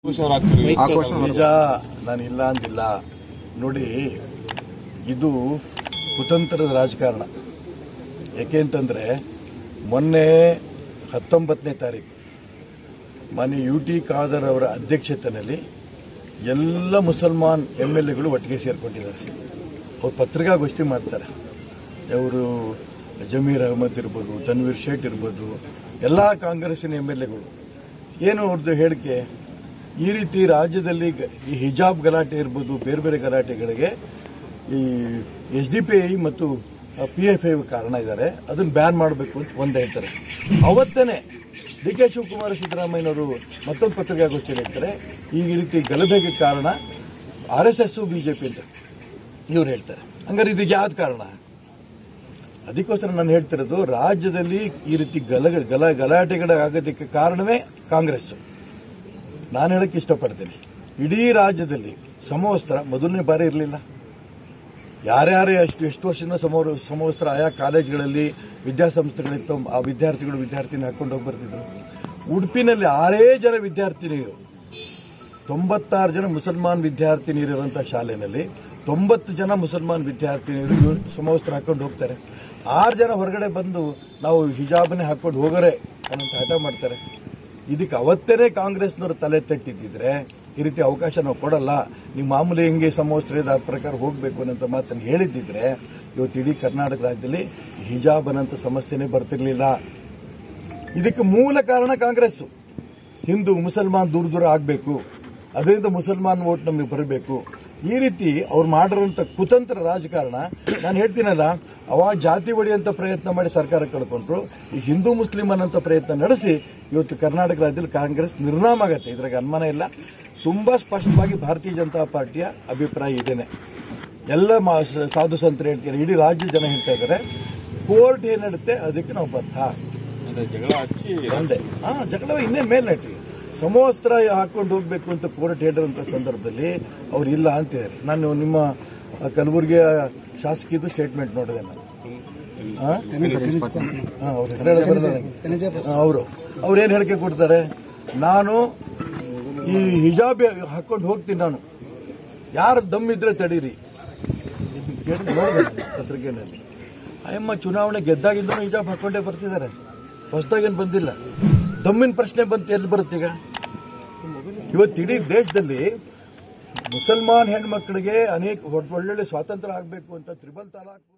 ಆಗ್ತೀರಿ ನಿಜ ನಾನು ಇಲ್ಲ ಅಂದಿಲ್ಲ ನೋಡಿ ಇದು ಕುತಂತ್ರದ ರಾಜಕಾರಣ ಯಾಕೆ ಅಂತಂದ್ರೆ ಮೊನ್ನೆ ಹತ್ತೊಂಬತ್ತನೇ ತಾರೀಕು ಮಾನ್ಯ ಯು ಟಿ ಖಾದರ್ ಅವರ ಅಧ್ಯಕ್ಷತೆಯಲ್ಲಿ ಎಲ್ಲ ಮುಸಲ್ಮಾನ್ ಎಂ ಎಲ್ ಎಗಳು ಒಟ್ಟಿಗೆ ಸೇರ್ಕೊಂಡಿದ್ದಾರೆ ಅವ್ರು ಪತ್ರಿಕಾಗೋಷ್ಠಿ ಮಾಡ್ತಾರೆ ಅವರು ಜಮೀರ್ ಅಹಮದ್ ಇರ್ಬೋದು ತನ್ವೀರ್ ಶೇಖ್ ಇರ್ಬೋದು ಎಲ್ಲ ಕಾಂಗ್ರೆಸ್ಸಿನ ಎಂ ಎಲ್ ಎಗಳು ಏನು ಅವ್ರದ್ದು ಹೇಳಿಕೆ ಈ ರೀತಿ ರಾಜ್ಯದಲ್ಲಿ ಗ- ಈ ಹಿಜಾಬ್ ಗಲಾಟೆ ಇರ್ಬೋದು ಬೇರೆ ಬೇರೆ ಗಲಾಟೆಗಳಿಗೆ ಈ ಎಸ್ ಡಿ ಪಿ ಐ ಮತ್ತು ಪಿ ಎಫ್ ಐ ಕಾರಣ ಇದ್ದಾರೆ ಅದನ್ನು ಬ್ಯಾನ್ ಮಾಡಬೇಕು ಅಂತ ಒಂದು ಹೇಳ್ತಾರೆ ಅವತ್ತೇನೆ ಡಿ ಕೆ ಶಿವಕುಮಾರ್ ಸಿದ್ದರಾಮಯ್ಯನವರು ಮತ್ತೊಂದು ಪತ್ರಿಕಾಗೋಷ್ಠಿಯಲ್ಲಿ ಹೇಳ್ತಾರೆ ಈ ರೀತಿ ಗಲಭೆಗೆ ಕಾರಣ ಆರ್ ಎಸ್ ಎಸ್ ಬಿಜೆಪಿ ಅಂತ ಇವ್ರು ಹೇಳ್ತಾರೆ ಹಂಗಾರೆ ಇದಕ್ಕೆ ಯಾವ್ದು ಕಾರಣ ಅದಕ್ಕೋಸ್ಕರ ನಾನು ಹೇಳ್ತಿರೋದು ರಾಜ್ಯದಲ್ಲಿ ಈ ರೀತಿ ಗಲ ಗಲ ಗಲಾಟೆಗಳಾಗೋದಕ್ಕೆ ಕಾರಣವೇ ಕಾಂಗ್ರೆಸ್ ನಾನು ಹೇಳಕ್ಕೆ ಇಷ್ಟಪಡ್ತೇನೆ ಇಡೀ ರಾಜ್ಯದಲ್ಲಿ ಸಮವಸ್ತ್ರ ಮೊದಲನೇ ಬಾರಿ ಇರಲಿಲ್ಲ ಯಾರ್ಯಾರೇ ಎಷ್ಟು ಎಷ್ಟು ವರ್ಷದಿಂದ ಸಮವ ಸಮವಸ್ತ್ರ ಆಯಾ ಕಾಲೇಜ್ಗಳಲ್ಲಿ ವಿದ್ಯಾಸಂಸ್ಥೆಗಳಿತ್ತು ಆ ವಿದ್ಯಾರ್ಥಿಗಳು ವಿದ್ಯಾರ್ಥಿನಿ ಹಾಕೊಂಡು ಹೋಗಿ ಬರ್ತಿದ್ರು ಉಡುಪಿನಲ್ಲಿ ಆರೇ ಜನ ವಿದ್ಯಾರ್ಥಿನಿಯರು ತೊಂಬತ್ತಾರು ಜನ ಮುಸಲ್ಮಾನ್ ವಿದ್ಯಾರ್ಥಿನಿಯರಿರುವಂತಹ ಶಾಲೆಯಲ್ಲಿ ತೊಂಬತ್ತು ಜನ ಮುಸಲ್ಮಾನ್ ವಿದ್ಯಾರ್ಥಿನಿಯರು ಇವ್ರು ಸಮವಸ್ತ್ರ ಹಾಕೊಂಡು ಹೋಗ್ತಾರೆ ಆರು ಜನ ಹೊರಗಡೆ ಬಂದು ನಾವು ಹಿಜಾಬನ್ನೇ ಹಾಕೊಂಡು ಹೋಗರೆ ಅನ್ನೋಂತ ಹಠ ಮಾಡ್ತಾರೆ ಇದಕ್ಕೆ ಅವತ್ತೇ ಕಾಂಗ್ರೆಸ್ನವರು ತಲೆ ತಟ್ಟಿದ್ದಿದ್ರೆ ಈ ರೀತಿ ಅವಕಾಶ ನಾವು ಕೊಡಲ್ಲ ನೀವು ಮಾಮೂಲಿ ಹೆಂಗೆ ಸಮವಸ್ತ್ರ ಇದೆ ಆ ಪ್ರಕಾರ ಹೋಗಬೇಕು ಅನ್ನೋಂಥ ಮಾತನ್ನು ಹೇಳಿದ್ದಿದ್ರೆ ಇವತ್ತು ಇಡೀ ಕರ್ನಾಟಕ ರಾಜ್ಯದಲ್ಲಿ ಹಿಜಾಬ್ ಅನ್ನೋಂಥ ಸಮಸ್ಯೆನೇ ಬರ್ತಿರ್ಲಿಲ್ಲ ಇದಕ್ಕೆ ಮೂಲ ಕಾರಣ ಕಾಂಗ್ರೆಸ್ ಹಿಂದೂ ಮುಸಲ್ಮಾನ್ ದೂರ ದೂರ ಆಗಬೇಕು ಅದರಿಂದ ಮುಸಲ್ಮಾನ್ ವೋಟ್ ನಮಗೆ ಬರಬೇಕು ಈ ರೀತಿ ಅವ್ರು ಮಾಡಿರುವಂತ ಕುತಂತ್ರ ರಾಜಕಾರಣ ನಾನು ಹೇಳ್ತೀನಲ್ಲ ಅವಾಗ ಜಾತಿ ಒಡೆಯಂತ ಪ್ರಯತ್ನ ಮಾಡಿ ಸರ್ಕಾರ ಕಳ್ಕೊಂಡ್ರು ಈ ಹಿಂದೂ ಮುಸ್ಲಿಂ ಅನ್ನೋಂಥ ಪ್ರಯತ್ನ ನಡೆಸಿ ಇವತ್ತು ಕರ್ನಾಟಕ ರಾಜ್ಯದಲ್ಲಿ ಕಾಂಗ್ರೆಸ್ ನಿರ್ನಾಮ ಆಗತ್ತೆ ಇದ್ರಾಗ ಅನುಮಾನ ಇಲ್ಲ ತುಂಬಾ ಸ್ಪಷ್ಟವಾಗಿ ಭಾರತೀಯ ಜನತಾ ಪಾರ್ಟಿಯ ಅಭಿಪ್ರಾಯ ಇದೇನೆ ಎಲ್ಲ ಮಾ- ಸಾಧು ಸಂತರು ಹೇಳ್ತಾರೆ ಇಡೀ ರಾಜ್ಯ ಜನ ಹೇಳ್ತಾ ಇದ್ದಾರೆ ಕೋರ್ಟ್ ಏನ್ ಹೇಳುತ್ತೆ ಅದಕ್ಕೆ ನಾವು ಬದ್ಧ ಅಂದ್ರೆ ಜಗಳ ಹಚ್ಚಿ ಒಂದೇ ಹಾ ಜಗಳ ಇನ್ನೇ ಮೇಲ್ನಟಿ ಸಮವಸ್ತ್ರ ಹಾಕೊಂಡು ಹೋಗ್ಬೇಕು ಅಂತ ಕೋರ್ಟ್ ಹೇಳಿರುವಂತ ಸಂದರ್ಭದಲ್ಲಿ ಅವ್ರು ಇಲ್ಲ ಅಂತಿದ್ದಾರೆ ನಾನು ನಿಮ್ಮ ಆ, ಕಲಬುರಗಿಯ ಶಾಸಕಿದು ಸ್ಟೇಟ್ಮೆಂಟ್ ನೋಡಿದೆ ನಾನು ಹಾ? ಹಾ, ಅವ್ರ ಹೆಸರು ಹೇಳೋದು ಬರಲ್ಲ ನಂಗೆ. ಹಾ, ಅವರು ಅವ್ರು ಏನ್ ಹೇಳಿಕೆ ಕೊಡ್ತಾರೆ ನಾನು ಈ ಹಿಜಾಬ್ ಹಾಕೊಂಡು ಹೋಗ್ತೀನಿ ನಾನು ಯಾರು ದಮ್ಮಿದ್ರೆ ತಡೀರಿ ಕೇಳಿ ನೋಡಿದೆ ಪತ್ರಿಕೆಯಲ್ಲಿ ಅಯ್ಯಮ್ಮ ಚುನಾವಣೆ ಗೆದ್ದಾಗಿದ್ದೂ ಹಿಜಾಬ್ ಹಾಕೊಂಡೇ ಬರ್ತಿದ್ದಾರೆ ಹೊಸದಾಗೇನು ಬಂದಿಲ್ಲ ದಮ್ಮಿನ ಪ್ರಶ್ನೆ ಬಂತು ಎಲ್ಲಿ ಬರುತ್ತೀಗ ಇವತ್ತು ಇಡೀ ದೇಶದಲ್ಲಿ ಮುಸಲ್ಮಾನ್ ಹೆಣ್ಮಕ್ಳಿಗೆ ಅನೇಕ ಒಳ್ಳೊಳ್ಳೆ ಸ್ವಾತಂತ್ರ್ಯ ಆಗಬೇಕು ಅಂತ ತ್ರಿಬಲ್ ತಲಾಕ್